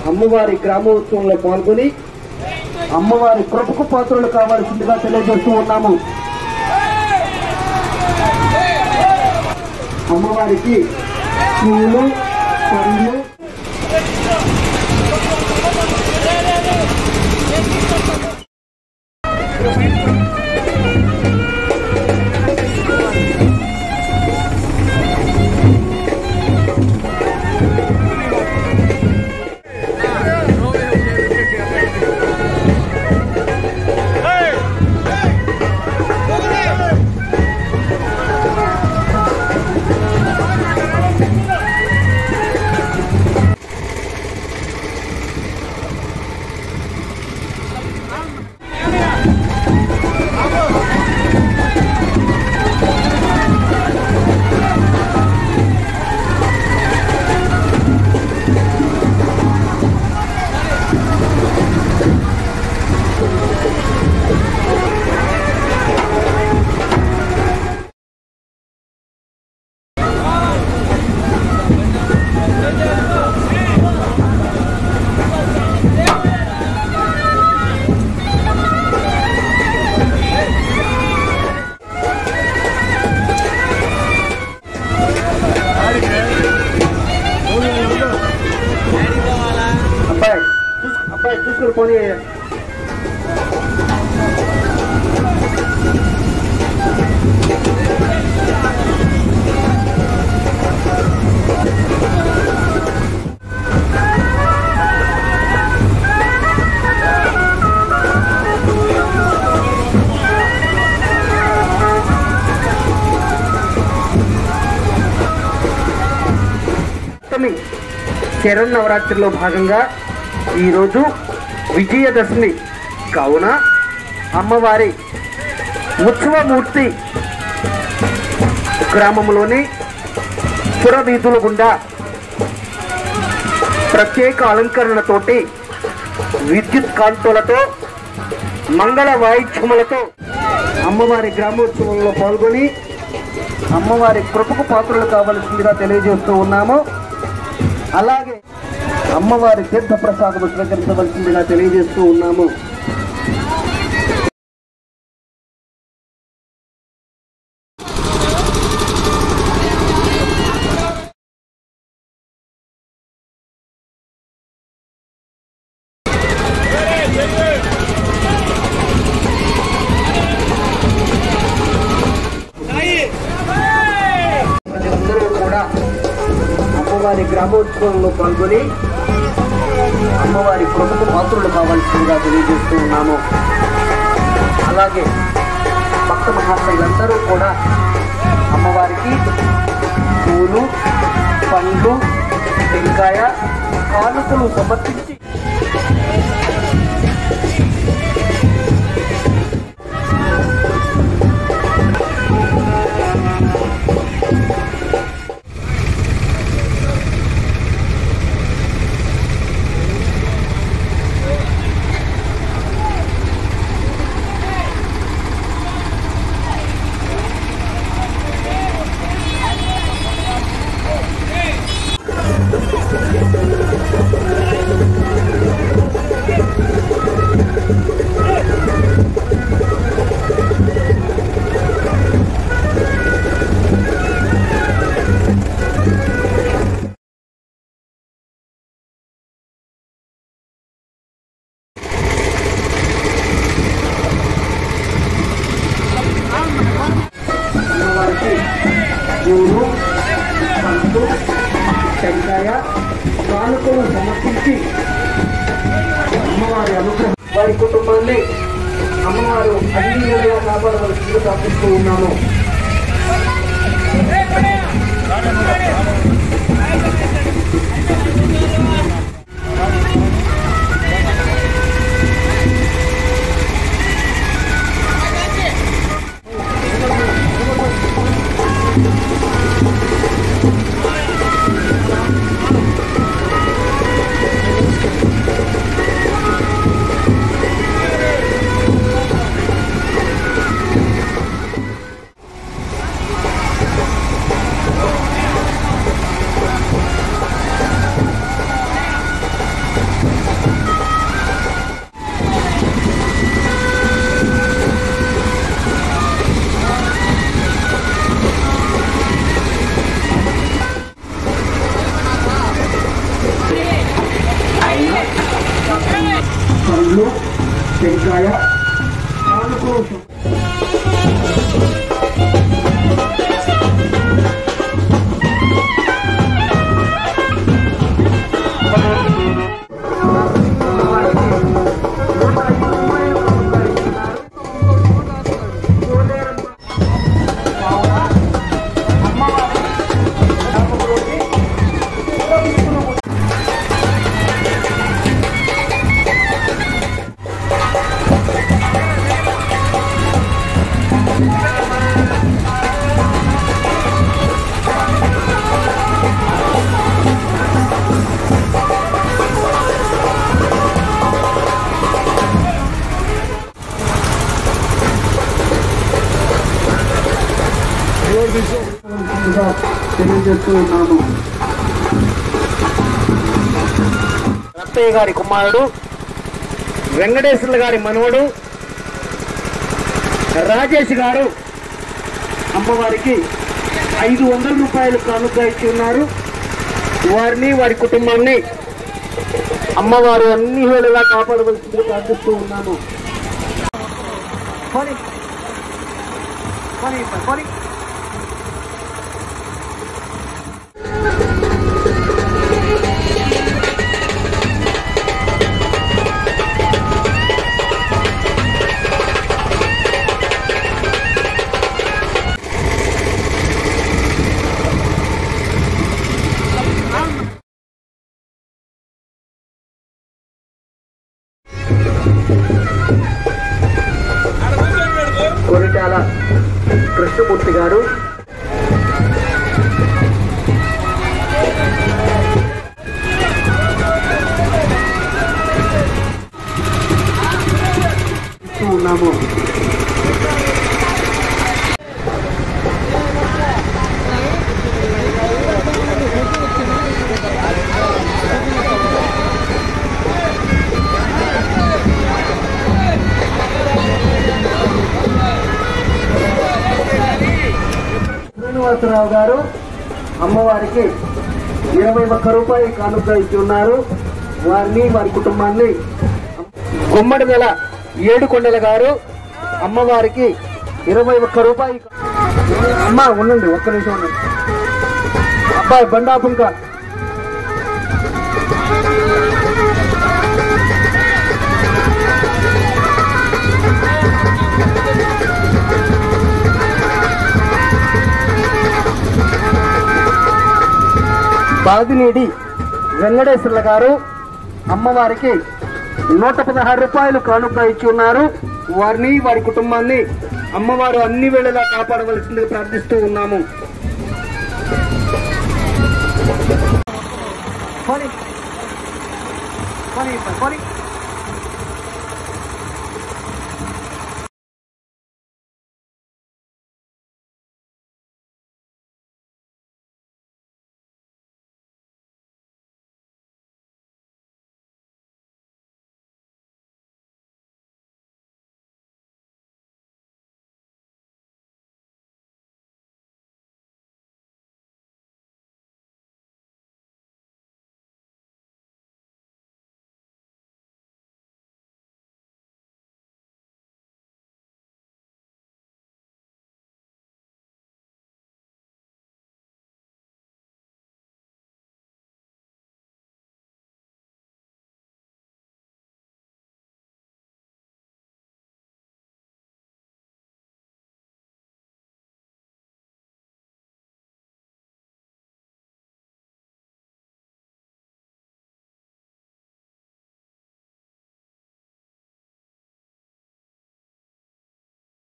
అమ్మవారి గ్రామోత్సవంలో పాల్గొని అమ్మవారి కృపకు పాత్రలు కావాల్సిందిగా తెలియజేస్తూ ఉన్నాము అమ్మవారికి పువ్వులు పండ్లు అబ్బాయి చూసు- అబ్బాయి చూసుకుని పోనీ అష్టమి శరణ్ నవరాత్రిలో భాగంగా ఈరోజు విజయదశమి కావున అమ్మవారి ఉత్సవమూర్తి గ్రామంలోని పురవీధుల గుండా ప్రత్యేక అలంకరణతోటి విద్యుత్ కాంతులతో మంగళ వాయిద్యములతో అమ్మవారి గ్రామోత్సవంలో పాల్గొని అమ్మవారి కృపకు పాత్రలు కావలసిందిగా తెలియజేస్తూ ఉన్నాము అలాగే అమ్మవారి తీర్థ ప్రసాదం స్వీకరించవలసిందిగా తెలియజేస్తూ ఉన్నాము ప్రజలందరూ కూడా అమ్మవారి గ్రామోత్సవంలో పాల్గొని అమ్మవారి కృపకు పాత్రులు కావాల్సిందిగా తెలియజేస్తూ ఉన్నాము అలాగే భక్త మహాశైలందరూ కూడా అమ్మవారికి పూలు పండ్లు టెంకాయ కానుకలు సమర్పించి అమ్మవారికి పూలు పండ్లు టెంకాయ కానుకలు సమర్పించి అమ్మవారి అనుగ్రహం వారి కుటుంబాన్ని అమ్మవారు అన్ని విధాలుగా కాపాడవలసిందిగా ప్రార్థిస్తూ ఉన్నాను సంతోషం ఇంకా తెలియజేస్తూ ఉన్నాము రత్తయ్య గారి కుమారుడు వెంకటేశ్వర్ల గారి మనవడు రాజేష్ గారు అమ్మవారికి ఐదు వందల రూపాయలు కానుక ఇచ్చి ఉన్నారు వారిని వారి కుటుంబాన్ని అమ్మవారు అన్ని వేళలా కాపాడవలసిందిగా ప్రార్థిస్తూ ఉన్నాను పోనీ. పోనీ, పోనీ. కొరిటాల కృష్ణమూర్తి గారు ఇస్తూ ఉన్నాము శ్రీనివాసరావు గారు అమ్మవారికి ఇరవై ఒక్క రూపాయి కానుక ఇచ్చి ఉన్నారు వారిని వారి కుటుంబాన్ని గుమ్మడి నెల ఏడుకొండల గారు అమ్మవారికి ఇరవై ఒక్క రూపాయి అమ్మ ఉండండి ఒక్క నిమిషం ఉండండి అబ్బాయి బండాపుంక బాదినీడి వెంకటేశ్వర్ల గారు అమ్మవారికి నూట పదహారు రూపాయలు కానుక ఇచ్చి ఉన్నారు వారిని వారి కుటుంబాన్ని అమ్మవారు అన్ని వేళలా కాపాడవలసిందిగా ప్రార్థిస్తూ ఉన్నాము పోనీ. పోనీ, పోనీ.